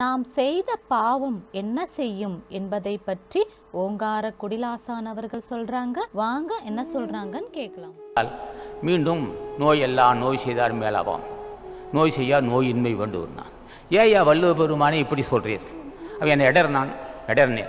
நாம் செய்த பாவம் என்ன செய்யும் என்பதை பற்றி ஓங்கார குடிலாசான் அவர்கள் சொல்றாங்க வாங்க என்ன சொல்றாங்கன்னு கேட்கலாம் மீண்டும் நோய் எல்லாம் நோய் செய்தார் மேலாவாம் நோய் செய்யா நோயின்மை வேண்டுவர் நான் ஏயா வள்ளுவ பெருமானே இப்படி சொல்றீர் அவன் என்னை இடர் நான் இடர்னேன்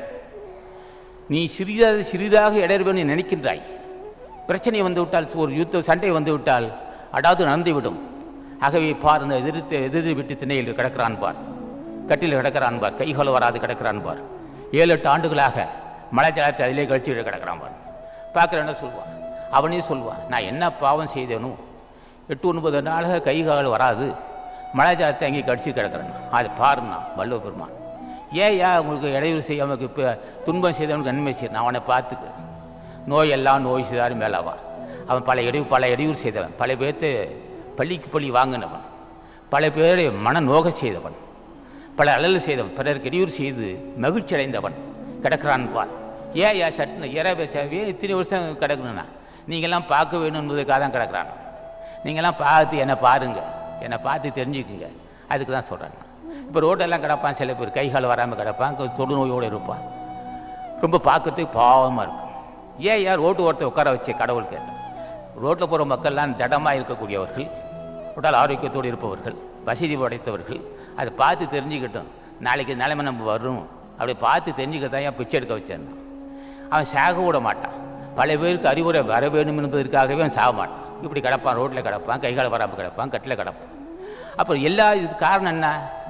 நீ சிறிதாக சிறிதாக இடர்வேன் நீ நினைக்கின்றாய் பிரச்சனை வந்து விட்டால் ஒரு யுத்த சண்டை வந்து விட்டால் அடாது நடந்துவிடும் ஆகவே பார் இந்த எதிர்த்து எதிர் விட்டு திணையில் கிடக்கிறான் பார் கட்டில் கிடக்கிறான் பார் கைகால் வராது கிடக்கிறான் பார் ஏழு எட்டு ஆண்டுகளாக மழை ஜலத்தை அதிலே கழிச்சு கிடக்கிறான் பார் பார்க்குறேன்னு சொல்லுவான் அவனே சொல்லுவான் நான் என்ன பாவம் செய்தேனோ எட்டு ஒன்பது நாளாக கை கால் வராது மழை ஜலத்தை அங்கே கடிச்சு கிடக்கிறேன் அது பாருண்ணா வள்ளுவ பெருமான் ஏன் ஏன் உங்களுக்கு இடையூறு செய்யாமல் இப்போ துன்பம் செய்தவனுக்கு நன்மை செய்ய நான் அவனை பார்த்துக்கிறேன் நோய் எல்லாம் நோய் செய்தாரு மேலாவா அவன் பல இடையூறு பல இடையூறு செய்தவன் பல பேர்த்து பள்ளிக்கு பள்ளி வாங்கினவன் பல பேரை மன நோக செய்தவன் பல அழல் செய்தவன் பிறருக்கு இடையூறு செய்து மகிழ்ச்சி அடைந்தவன் கிடக்கிறான் பார் ஏன் ஏன் சட்டுன்னு இரவே ஏன் இத்தனை வருஷம் கிடக்கணுண்ணா நீங்கள்லாம் பார்க்க வேணும் என்பதுக்காக தான் கிடக்கிறான் நீங்கள்லாம் பார்த்து என்னை பாருங்க என்னை பார்த்து தெரிஞ்சுக்குங்க அதுக்கு தான் சொல்கிறேன் இப்போ ரோட்டெல்லாம் கிடப்பான் சில பேர் கை கால் வராமல் கிடப்பான் தொடு நோயோடு இருப்பான் ரொம்ப பார்க்கறதுக்கு பாவமாக இருக்கும் ஏன் யார் ரோட்டு ஓரத்தை உட்கார வச்சு கடவுள் கேட்டேன் ரோட்டில் போகிற மக்கள்லாம் திடமாக இருக்கக்கூடியவர்கள் உடல் ஆரோக்கியத்தோடு இருப்பவர்கள் வசதி படைத்தவர்கள் அதை பார்த்து தெரிஞ்சுக்கிட்டோம் நாளைக்கு நிலைமை நம்ம வரும் அப்படி பார்த்து தெரிஞ்சுக்கத்தான் ஏன் பிச்சை எடுக்க வச்சேன் அவன் சாக விட மாட்டான் பல பேருக்கு அறிவுரை வர வேணும் என்பதற்காகவே அவன் சாக மாட்டான் இப்படி கிடப்பான் ரோட்டில் கிடப்பான் கைகால் வராமல் கிடப்பான் கட்டில் கிடப்பான் அப்புறம் எல்லா இது காரணம் என்ன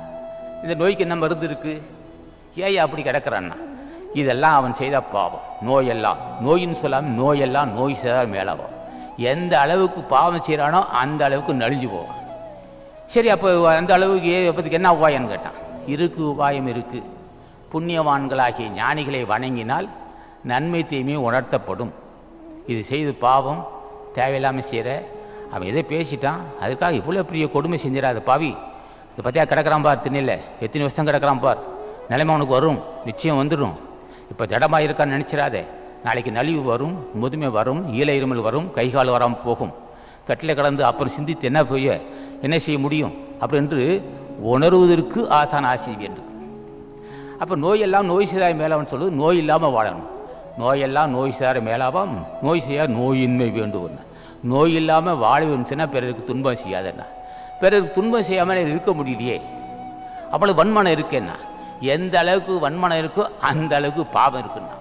இந்த நோய்க்கு என்ன மருந்து இருக்குது ஏன் அப்படி கிடக்கிறான்னா இதெல்லாம் அவன் செய்த பாவம் நோயெல்லாம் நோயின்னு சொல்லாமல் நோயெல்லாம் நோய் செய்தால் மேலாகும் எந்த அளவுக்கு பாவம் செய்கிறானோ அந்த அளவுக்கு நலிஞ்சு போவான் சரி அப்போ அந்த அளவுக்கு ஏ அப்போதுக்கு என்ன உபாயம்னு கேட்டான் இருக்கு உபாயம் இருக்கு புண்ணியவான்களாகிய ஞானிகளை வணங்கினால் நன்மை தீமை உணர்த்தப்படும் இது செய்து பாவம் தேவையில்லாமல் செய்கிற அவன் எதை பேசிட்டான் அதுக்காக இவ்வளோ பெரிய கொடுமை செஞ்சிடாத பாவி இதை பற்றியா கிடக்கிறான் பார் திண்ணில் எத்தனை வருஷம் கிடக்கிறான் பார் நிலைமை அவனுக்கு வரும் நிச்சயம் வந்துடும் இப்போ திடமாக இருக்கான்னு நினச்சிடாதே நாளைக்கு நலிவு வரும் முதுமை வரும் ஈழ இருமல் வரும் கை கால் வராமல் போகும் கட்டில் கடந்து அப்புறம் சிந்தித்து என்ன போய் என்ன செய்ய முடியும் அப்படின்று உணர்வதற்கு ஆசான ஆசி என்று அப்போ நோயெல்லாம் நோய் செய்தாய் மேலாவன் சொல்லுது நோய் இல்லாமல் வாழணும் நோயெல்லாம் நோய் செய்தார மேலாவாம் நோய் செய்ய நோயின்மை வேண்டும் நோய் இல்லாமல் வாழ வேணுச்சுன்னா பிறருக்கு துன்பம் செய்யாதண்ணா பிறருக்கு துன்பம் செய்யாமல் இருக்க முடியலையே அவ்வளவு வன்மனம் இருக்கேன்னா எந்த அளவுக்கு வன்மனம் இருக்கோ அந்த அளவுக்கு பாவம் இருக்குன்னா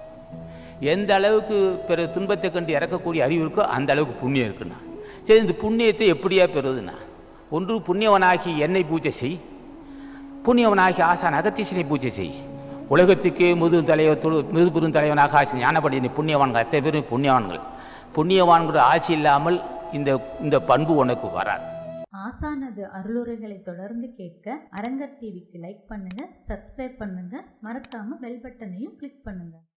எந்த அளவுக்கு பிற துன்பத்தை கண்டு இறக்கக்கூடிய அறிவு இருக்கோ அந்த அளவுக்கு புண்ணியம் இருக்குண்ணா சரி இந்த புண்ணியத்தை எப்படியா பெறுதுண்ணா ஒன்று புண்ணியவனாகி என்னை பூஜை செய் புண்ணியவனாகி ஆசான் அகத்தீசனை பூஜை செய் உலகத்துக்கே முது தலைவர் தொழு முது பெரும் தலைவனாக ஆசி ஞானப்படி புண்ணியவான்கள் அத்தனை பேரும் புண்ணியவான்கள் புண்ணியவான்கிற ஆசி இல்லாமல் இந்த இந்த பண்பு உனக்கு வராது ஆசானது அருளுரைகளை தொடர்ந்து கேட்க அரங்கர் டிவிக்கு லைக் பண்ணுங்க சப்ஸ்கிரைப் பண்ணுங்க மறக்காம பெல் பட்டனையும் கிளிக் பண்ணுங்க